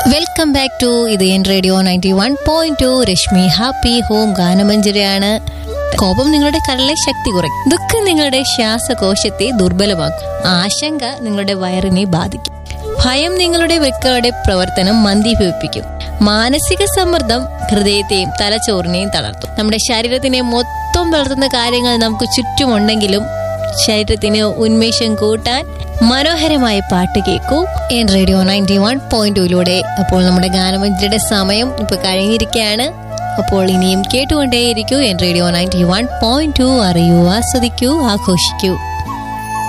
welcome back to ഇത് എൻ radio ninety one point two Rashmi happy home ഗാനമഞ്ജരിയാണ് കോപം നിങ്ങളുടെ കരളെ ശക്തി കുറയ്ക്കും ദുഃഖം നിങ്ങളുടെ ശ്വാസകോശത്തെ ദുർബലമാക്കും ആശങ്ക നിങ്ങളുടെ വയറിനെ ബാധിക്കും ഭയം നിങ്ങളുടെ വൃക്കകളുടെ പ്രവർത്തനം മന്ദീഭവിപ്പിക്കും മാനസിക സമ്മർദ്ദം ഹൃദയത്തെയും തലച്ചോറിനെയും തളർത്തും നമ്മുടെ ശരീരത്തിനെ മൊത്തം വളർത്തുന്ന കാര്യങ്ങൾ നമുക്ക് ചുറ്റുമുണ്ടെങ്കിലും ശരീരത്തിന് ഉന്മേഷം കൂട്ടാൻ മനോഹരമായ പാട്ട് കേൾക്കൂ എൻ റേഡിയോ നയൻറ്റി വൺ പോയിന്റ് ടൂയിലൂടെ അപ്പോൾ നമ്മുടെ ഗാനമഞ്ജരിയുടെ സമയം ഇപ്പൊ കഴിഞ്ഞിരിക്കുകയാണ് അപ്പോൾ ഇനിയും കേട്ടുകൊണ്ടേയിരിക്കൂ എൻ radio ninety one point two അറിയൂ ആസ്വദിക്കൂ ആഘോഷിക്കൂ